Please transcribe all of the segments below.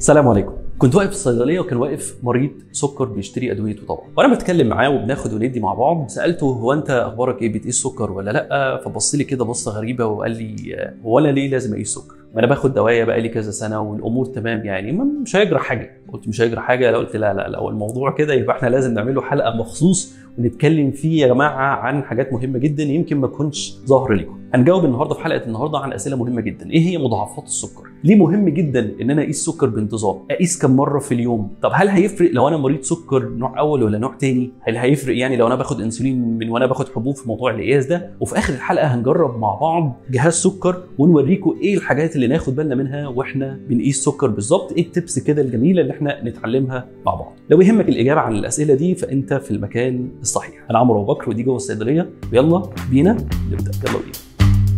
السلام عليكم كنت واقف في الصيدليه وكان واقف مريض سكر بيشتري ادويته طبعا وانا بتكلم معاه وبناخد وندي مع بعض سالته هو انت اخبارك ايه بتقيس سكر ولا لا فبص لي كده بصه غريبه وقال لي هو انا ليه لازم اقيس سكر ما انا باخد دوايا بقى لي كذا سنه والامور تمام يعني ما مش هيجرى حاجه قلت مش هيجرى حاجه لا قلت لا لا لو الموضوع كده يبقى احنا لازم نعمل له حلقه مخصوص ونتكلم فيه يا جماعه عن حاجات مهمه جدا يمكن ما تكونش ظاهره لكم هنجاوب النهارده في حلقه النهارده عن اسئله مهمه جدا ايه هي مضاعفات السكر ليه مهم جدا ان انا اقيس سكر بانتظام اقيس كم مره في اليوم طب هل هيفرق لو انا مريض سكر نوع اول ولا نوع تاني هل هيفرق يعني لو انا باخد انسولين من وانا باخد حبوب في موضوع القياس ده وفي اخر الحلقه هنجرب مع بعض جهاز سكر ونوريكم ايه الحاجات اللي ناخد بالنا منها واحنا بنقيس سكر بالظبط ايه التبس كده الجميله اللي احنا نتعلمها مع بعض لو يهمك الاجابه عن الاسئله دي فانت في المكان الصحيح انا عمرو ابو بكر ودي جوه الصيدليه ويلا بينا نبدا يلا بينا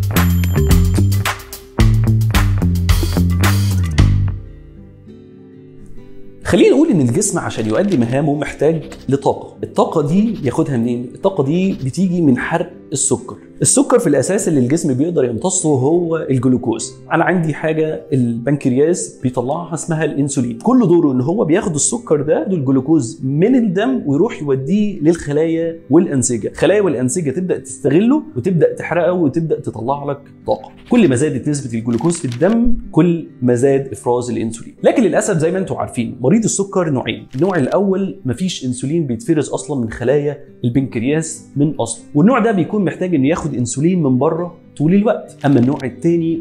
خلينا نقول ان الجسم عشان يؤدي مهامه محتاج لطاقه الطاقه دي ياخدها منين الطاقه دي بتيجي من حرق السكر السكر في الاساس اللي الجسم بيقدر يمتصه هو الجلوكوز انا عندي حاجه البنكرياس بيطلعها اسمها الانسولين كل دوره ان هو بياخد السكر ده الجلوكوز من الدم ويروح يوديه للخلايا والانسجه الخلايا والانسجه تبدا تستغله وتبدا تحرقه وتبدا تطلع لك طاقه كل ما زادت نسبه الجلوكوز في الدم كل ما زاد افراز الانسولين لكن للاسف زي ما انتم عارفين مريض السكر نوعين النوع الاول مفيش انسولين بيتفرز اصلا من خلايا البنكرياس من اصله والنوع ده بيكون محتاج انه ياخد انسولين من بره طول الوقت اما النوع الثاني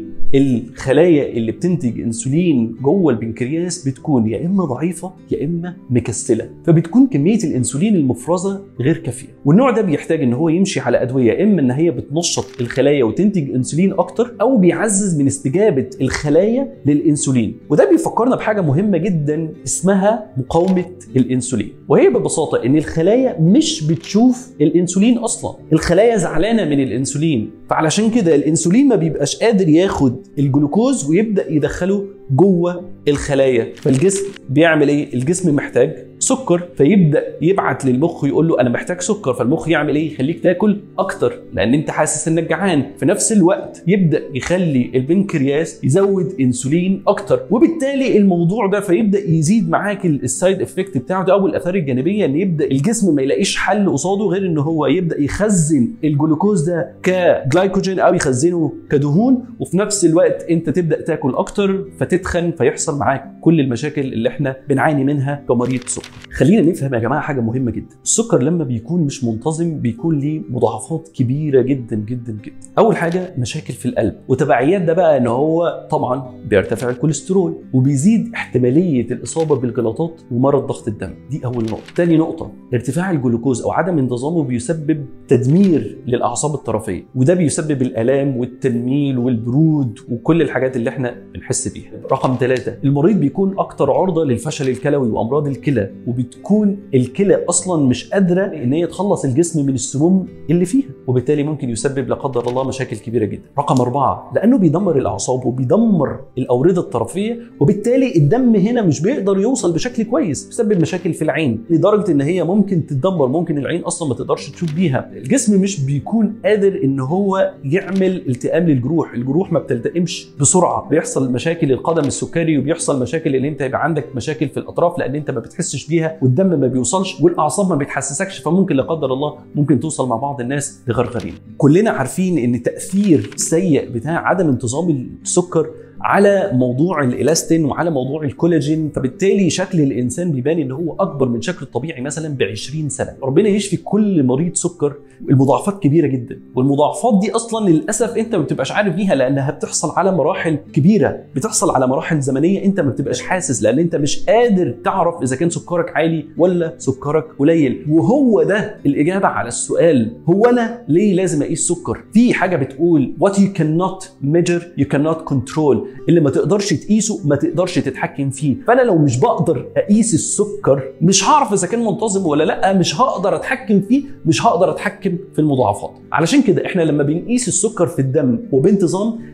الخلايا اللي بتنتج انسولين جوه البنكرياس بتكون يا اما ضعيفه يا اما مكسله فبتكون كميه الانسولين المفرزه غير كافيه والنوع ده بيحتاج ان هو يمشي على ادويه اما ان هي بتنشط الخلايا وتنتج انسولين اكتر او بيعزز من استجابه الخلايا للانسولين وده بيفكرنا بحاجه مهمه جدا اسمها مقاومه الانسولين وهي ببساطه ان الخلايا مش بتشوف الانسولين اصلا الخلايا زعلانه من الانسولين فعلشان كده الانسولين ما بيبقاش قادر ياخد الجلوكوز ويبدا يدخله جوه الخلايا فالجسم بيعمل ايه الجسم محتاج سكر فيبدا يبعت للمخ يقول له انا محتاج سكر فالمخ يعمل ايه يخليك تاكل اكتر لان انت حاسس انك جعان في نفس الوقت يبدا يخلي البنكرياس يزود انسولين اكتر وبالتالي الموضوع ده فيبدا يزيد معاك السايد افكت بتاعه ده او الاثار الجانبيه ان يبدا الجسم ما يلاقيش حل قصاده غير ان هو يبدا يخزن الجلوكوز ده كجلايكوجين او يخزنه كدهون وفي نفس الوقت انت تبدا تاكل اكتر فتتخن فيحصل معاك كل المشاكل اللي احنا بنعاني منها كمريض سكر خلينا نفهم يا جماعه حاجه مهمه جدا السكر لما بيكون مش منتظم بيكون ليه مضاعفات كبيره جدا جدا جدا اول حاجه مشاكل في القلب وتبعيات ده بقى ان هو طبعا بيرتفع الكوليسترول وبيزيد احتماليه الاصابه بالجلطات ومرض ضغط الدم دي اول نقطه تاني نقطه ارتفاع الجلوكوز او عدم انتظامه بيسبب تدمير للاعصاب الطرفيه وده بيسبب الالام والتنميل والبرود وكل الحاجات اللي احنا بنحس بيها رقم ثلاثة المريض بيكون اكتر عرضه للفشل الكلوي وامراض الكلى وبتكون الكلى اصلا مش قادره ان هي تخلص الجسم من السموم اللي فيها وبالتالي ممكن يسبب لا قدر الله مشاكل كبيره جدا رقم أربعة لانه بيدمر الاعصاب وبيدمر الاورده الطرفيه وبالتالي الدم هنا مش بيقدر يوصل بشكل كويس بيسبب مشاكل في العين لدرجه ان هي ممكن تتدمر ممكن العين اصلا ما تقدرش تشوف بيها الجسم مش بيكون قادر ان هو يعمل التئام للجروح الجروح ما بتلتئمش بسرعه بيحصل مشاكل القدم السكري وبيحصل مشاكل ان انت يبقى عندك مشاكل في الاطراف لان انت ما بتحسش بيها والدم ما بيوصلش والاعصاب ما بتحسسكش فممكن لا قدر الله ممكن توصل مع بعض الناس لغرغرين كلنا عارفين ان تاثير سيء بتاع عدم انتظام السكر على موضوع الالاستين وعلى موضوع الكولاجين فبالتالي شكل الانسان بيبان ان هو اكبر من شكله الطبيعي مثلا ب 20 سنه ربنا يشفي كل مريض سكر المضاعفات كبيره جدا والمضاعفات دي اصلا للاسف انت ما بتبقاش عارف بيها لانها بتحصل على مراحل كبيره بتحصل على مراحل زمنيه انت ما بتبقاش حاسس لان انت مش قادر تعرف اذا كان سكرك عالي ولا سكرك قليل وهو ده الاجابه على السؤال هو انا ليه لازم اقيس سكر في حاجه بتقول what you cannot measure you cannot control اللي ما تقدرش تقيسه ما تقدرش تتحكم فيه فانا لو مش بقدر اقيس السكر مش هعرف اذا كان منتظم ولا لا مش هقدر اتحكم فيه مش هقدر اتحكم في المضاعفات علشان كده احنا لما بنقيس السكر في الدم وبانتظام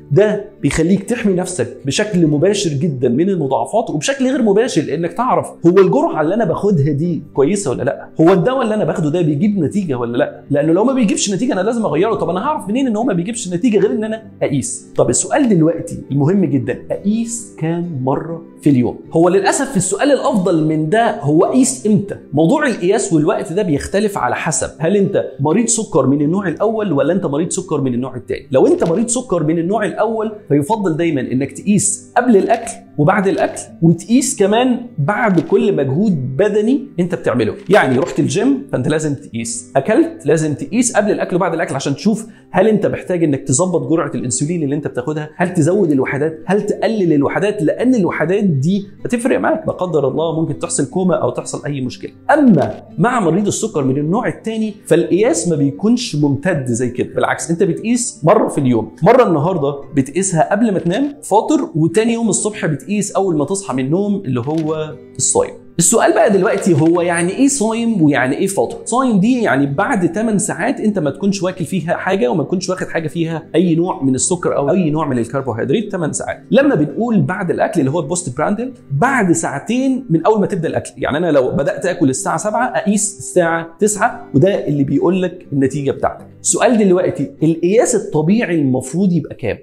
ده بيخليك تحمي نفسك بشكل مباشر جدا من المضاعفات وبشكل غير مباشر لانك تعرف هو الجرعه اللي انا باخدها دي كويسه ولا لا هو الدواء اللي انا باخده ده بيجيب نتيجه ولا لا لانه لو ما بيجيبش نتيجه انا لازم اغيره طب انا هعرف منين ان هو ما بيجيبش نتيجه غير ان انا اقيس طب السؤال دلوقتي المهم جدا اقيس كام مره في اليوم هو للاسف السؤال الافضل من ده هو قيس امتى موضوع القياس والوقت ده بيختلف على حسب هل انت مريض سكر من النوع الاول ولا انت مريض سكر من النوع الثاني لو انت مريض سكر من النوع الاول فيفضل دايما انك تقيس قبل الاكل وبعد الاكل وتقيس كمان بعد كل مجهود بدني انت بتعمله يعني رحت الجيم فانت لازم تقيس اكلت لازم تقيس قبل الاكل وبعد الاكل عشان تشوف هل انت محتاج انك تظبط جرعه الانسولين اللي انت بتاخدها هل تزود الوحدات هل تقلل الوحدات لان الوحدات دي هتفرق معاك لا قدر الله ممكن تحصل كوما او تحصل اي مشكله اما مع مريض السكر من النوع الثاني فالقياس ما بيكونش ممتد زي كده بالعكس انت بتقيس مره في اليوم مره النهارده بتقيسها قبل ما تنام فاطر وتاني يوم الصبح بتقيس اول ما تصحى من النوم اللي هو الصايم السؤال بقى دلوقتي هو يعني ايه صايم ويعني ايه فاطر؟ صايم دي يعني بعد 8 ساعات انت ما تكونش واكل فيها حاجه وما تكونش واخد حاجه فيها اي نوع من السكر او اي نوع من الكربوهيدرات 8 ساعات. لما بنقول بعد الاكل اللي هو البوست براندل بعد ساعتين من اول ما تبدا الاكل، يعني انا لو بدات اكل الساعه 7 اقيس الساعه 9 وده اللي بيقول لك النتيجه بتاعتك. السؤال دلوقتي القياس الطبيعي المفروض يبقى كام؟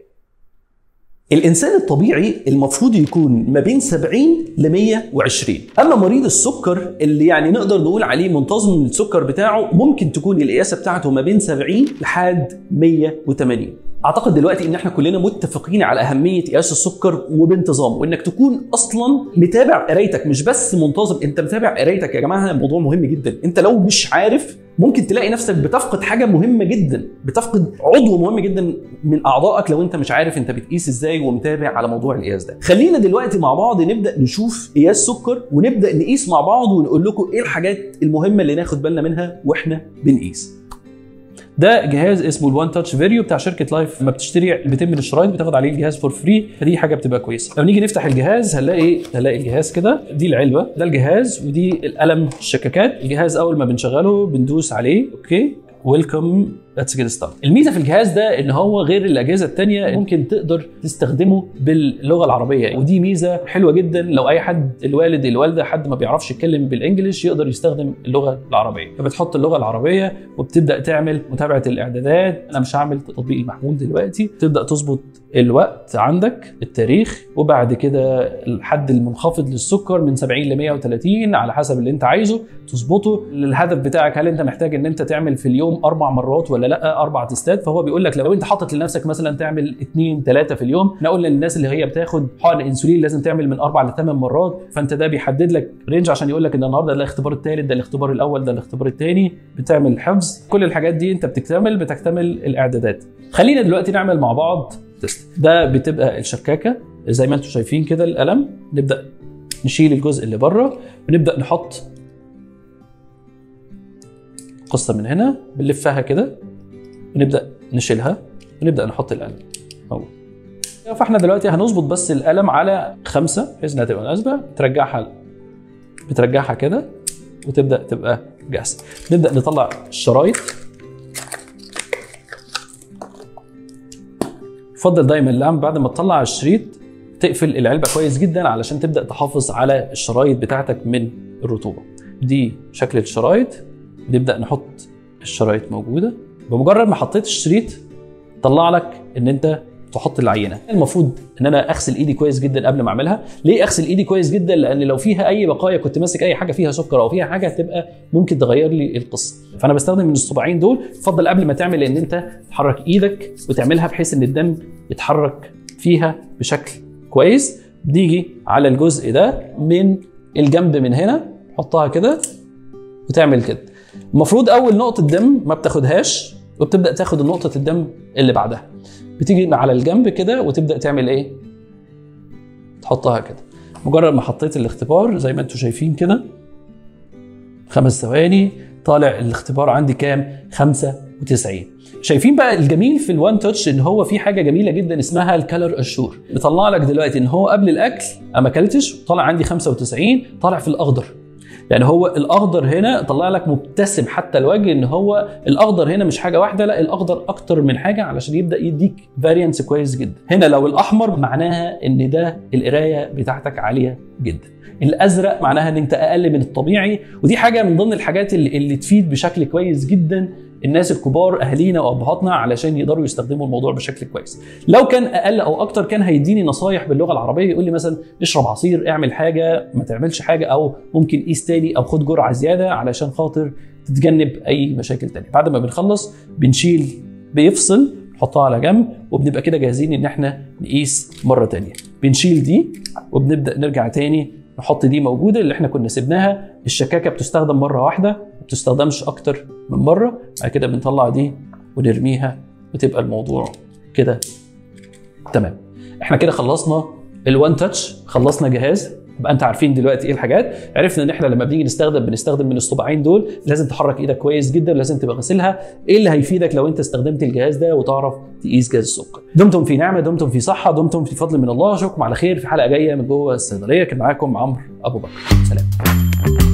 الانسان الطبيعي المفروض يكون ما بين 70 ل 120 اما مريض السكر اللي يعني نقدر نقول عليه منتظم السكر بتاعه ممكن تكون القياسه بتاعته ما بين 70 لحد 180 اعتقد دلوقتي ان احنا كلنا متفقين على اهميه قياس السكر وبانتظام وانك تكون اصلا متابع قرايتك مش بس منتظم انت متابع قرايتك يا جماعه موضوع مهم جدا انت لو مش عارف ممكن تلاقي نفسك بتفقد حاجه مهمه جدا بتفقد عضو مهم جدا من اعضائك لو انت مش عارف انت بتقيس ازاي ومتابع على موضوع القياس ده خلينا دلوقتي مع بعض نبدا نشوف قياس سكر ونبدا نقيس مع بعض ونقول لكم ايه الحاجات المهمه اللي ناخد بالنا منها واحنا بنقيس ده جهاز اسمه الوان تاتش فيريو بتاع شركه لايف لما بتشتري علبتين من الشرايط بتاخد عليه الجهاز فور فري فدي حاجه بتبقى كويسه لو نيجي نفتح الجهاز هنلاقي هنلاقي الجهاز كده دي العلبه ده الجهاز ودي القلم الشكاكات الجهاز اول ما بنشغله بندوس عليه اوكي ويلكم ليتس جيت ستارت الميزه في الجهاز ده ان هو غير الاجهزه الثانيه ممكن تقدر تستخدمه باللغه العربيه ودي ميزه حلوه جدا لو اي حد الوالد الوالده حد ما بيعرفش يتكلم بالانجلش يقدر يستخدم اللغه العربيه فبتحط اللغه العربيه وبتبدا تعمل متابعه الاعدادات انا مش هعمل تطبيق المحمول دلوقتي تبدا تظبط الوقت عندك التاريخ وبعد كده الحد المنخفض للسكر من 70 ل 130 على حسب اللي انت عايزه تظبطه الهدف بتاعك هل انت محتاج ان انت تعمل في اليوم اربع مرات ولا لا اربع تستات فهو بيقول لك لو انت حاطط لنفسك مثلا تعمل اثنين ثلاثه في اليوم نقول للناس اللي هي بتاخد حقن انسولين لازم تعمل من اربع لثمان مرات فانت ده بيحدد لك رينج عشان يقول لك ان النهارده ده الاختبار الثالث ده الاختبار الاول ده الاختبار الثاني بتعمل حفظ كل الحاجات دي انت بتكتمل بتكتمل الاعدادات خلينا دلوقتي نعمل مع بعض تيست ده بتبقى الشكاكه زي ما انتم شايفين كده القلم نبدا نشيل الجزء اللي بره ونبدا نحط قصه من هنا بنلفها كده ونبدا نشيلها ونبدا نحط القلم اهو فاحنا دلوقتي هنظبط بس القلم على خمسة بحيث انها تبقى مناسبه بترجعها بترجعها كده وتبدا تبقى جاهزه نبدا نطلع الشرايط يفضل دايما القلم بعد ما تطلع الشريط تقفل العلبه كويس جدا علشان تبدا تحافظ على الشرايط بتاعتك من الرطوبه دي شكل الشرايط نبدا نحط الشرايط موجوده بمجرد ما حطيت الشريط طلع لك ان انت تحط العينه المفروض ان انا اغسل ايدي كويس جدا قبل ما اعملها ليه اغسل ايدي كويس جدا لان لو فيها اي بقايا كنت ماسك اي حاجه فيها سكر او فيها حاجه هتبقى ممكن تغير لي القصه فانا بستخدم من الصباعين دول يفضل قبل ما تعمل ان انت تحرك ايدك وتعملها بحيث ان الدم يتحرك فيها بشكل كويس بنيجي على الجزء ده من الجنب من هنا حطها كده وتعمل كده المفروض اول نقطه دم ما بتاخدهاش وبتبدا تاخد نقطه الدم اللي بعدها بتيجي على الجنب كده وتبدا تعمل ايه تحطها كده مجرد ما حطيت الاختبار زي ما انتم شايفين كده خمس ثواني طالع الاختبار عندي كام 95 شايفين بقى الجميل في الوان تاتش ان هو في حاجه جميله جدا اسمها الكالر اشور بيطلع لك دلوقتي ان هو قبل الاكل ما اكلتش طالع عندي 95 طالع في الاخضر يعني هو الاخضر هنا طلع لك مبتسم حتى الوجه ان هو الاخضر هنا مش حاجه واحده لا الاخضر اكتر من حاجه علشان يبدا يديك فاريانس كويس جدا هنا لو الاحمر معناها ان ده القرايه بتاعتك عاليه جدا الازرق معناها ان انت اقل من الطبيعي ودي حاجه من ضمن الحاجات اللي, اللي تفيد بشكل كويس جدا الناس الكبار اهالينا وابهاتنا علشان يقدروا يستخدموا الموضوع بشكل كويس لو كان اقل او اكتر كان هيديني نصايح باللغه العربيه يقول لي مثلا اشرب عصير اعمل حاجه ما تعملش حاجه او ممكن قيس تاني او خد جرعه زياده علشان خاطر تتجنب اي مشاكل تانية بعد ما بنخلص بنشيل بيفصل نحطها على جنب وبنبقى كده جاهزين ان احنا نقيس مره تانية بنشيل دي وبنبدا نرجع تاني نحط دي موجوده اللي احنا كنا سيبناها الشكاكه بتستخدم مره واحده ما بتستخدمش اكتر من مره بعد كده بنطلع دي ونرميها وتبقى الموضوع كده تمام احنا كده خلصنا الوان تاتش خلصنا جهاز يبقى انت عارفين دلوقتي ايه الحاجات عرفنا ان احنا لما بنيجي نستخدم بنستخدم من الصباعين دول لازم تحرك ايدك كويس جدا لازم تبقى غاسلها ايه اللي هيفيدك لو انت استخدمت الجهاز ده وتعرف تقيس جهاز السكر دمتم في نعمه دمتم في صحه دمتم في فضل من الله اشوفكم على خير في حلقه جايه من جوه الصيدليه كان معاكم عمرو ابو بكر سلام